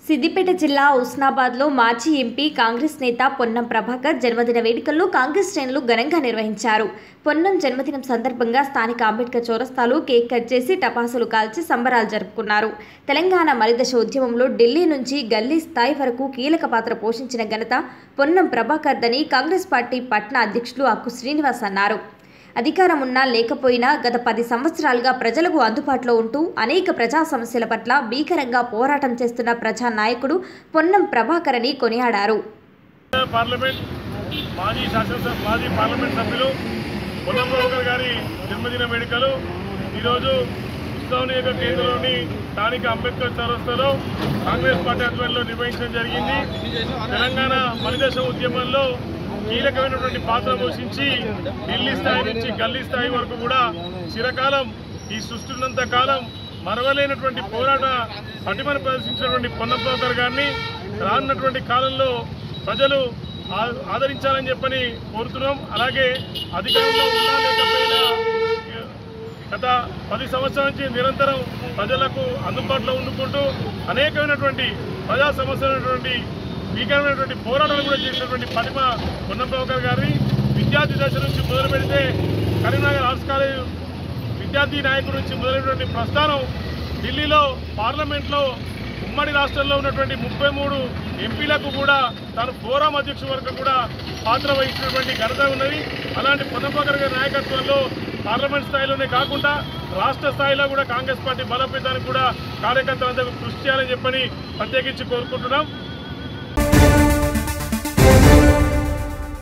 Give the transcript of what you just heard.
సిద్దిపేట జిల్లా ఉస్నాబాద్లో మాజీ ఎంపీ కాంగ్రెస్ నేత పొన్నం ప్రభాకర్ జన్మదిన వేడుకలను కాంగ్రెస్ శ్రేణులు ఘనంగా నిర్వహించారు పొన్నం జన్మదినం సందర్భంగా స్థానిక అంబేద్కర్ చౌరస్తాలో కేక్ కట్ చేసి టపాసులు కాల్చి సంబరాలు జరుపుకున్నారు తెలంగాణ మలిదశ ఉద్యమంలో ఢిల్లీ నుంచి గల్లీ స్థాయి వరకు కీలక పాత్ర పోషించిన ఘనత పొన్నం ప్రభాకర్దని కాంగ్రెస్ పార్టీ పట్నా అధ్యక్షులు అక్కు శ్రీనివాస్ అన్నారు అధికారం ఉన్నా లేకపోయినా గత పది సంవత్సరాలుగా ప్రజలకు అందుబాటులో ఉంటూ అనేక ప్రజా సమస్యల పట్ల భీకరంగా పోరాటం చేస్తున్న ప్రజా నాయకుడు పొన్నం ప్రభాకర్ అని కొనియాడారు పార్లమెంట్ మాజీ శాసనసభ మాజీ పార్లమెంట్ సభ్యులు పొన్నం ప్రభాకర్ గారి జన్మదిన వేడుకలు ఈరోజు ఉత్సవ నియోజక కేంద్రంలోని స్థానిక అంబేద్కర్ చౌరస్తాలో కాంగ్రెస్ పార్టీ ఆధ్వర్యంలో నిర్వహించడం జరిగింది తెలంగాణ మలిదశ ఉద్యమంలో కీలకమైనటువంటి పాత్ర పోషించి ఢిల్లీ స్థాయి నుంచి గల్లీ స్థాయి వరకు కూడా చిరకాలం ఈ సృష్టిన్నంత కాలం మరవలేనటువంటి పోరాట పటిమను ప్రదర్శించినటువంటి పొన్నం ప్రభాకర్ గారిని రానున్నటువంటి కాలంలో ప్రజలు ఆ- ఆదరించాలని చెప్పని కోరుతున్నాం అలాగే అధికారంలో ఉన్నా లేకపోయినా గత పది సంవత్సరాల నుంచి నిరంతరం ప్రజలకు అందుబాటులో ఉండుకుంటూ అనేకమైనటువంటి ప్రజా సమస్యలైనటువంటి భీకరమైనటువంటి పోరాటాలు కూడా చేసినటువంటి పటిమ పొన్నం ప్రభాకర్ గారిని విద్యార్థి దశ నుంచి మొదలు పెడితే కరీంనగర్ ఆర్ట్స్ కాలేజ్ విద్యార్థి నాయకుడి నుంచి మొదలైనటువంటి ప్రస్థానం ఢిల్లీలో పార్లమెంట్లో ఉమ్మడి రాష్ట్రంలో ఉన్నటువంటి ముప్పై మూడు ఎంపీలకు కూడా తాను ఫోరం అధ్యక్షుడి వరకు కూడా పాత్ర వహించినటువంటి ఘనత ఉన్నది అలాంటి పొన్నపకర్ గారి నాయకత్వంలో పార్లమెంట్ స్థాయిలోనే కాకుండా రాష్ట్ర స్థాయిలో కూడా కాంగ్రెస్ పార్టీ బలోపేతానికి కూడా కార్యకర్తలందరూ కృషి చేయాలని చెప్పని ప్రత్యేకించి కోరుకుంటున్నాం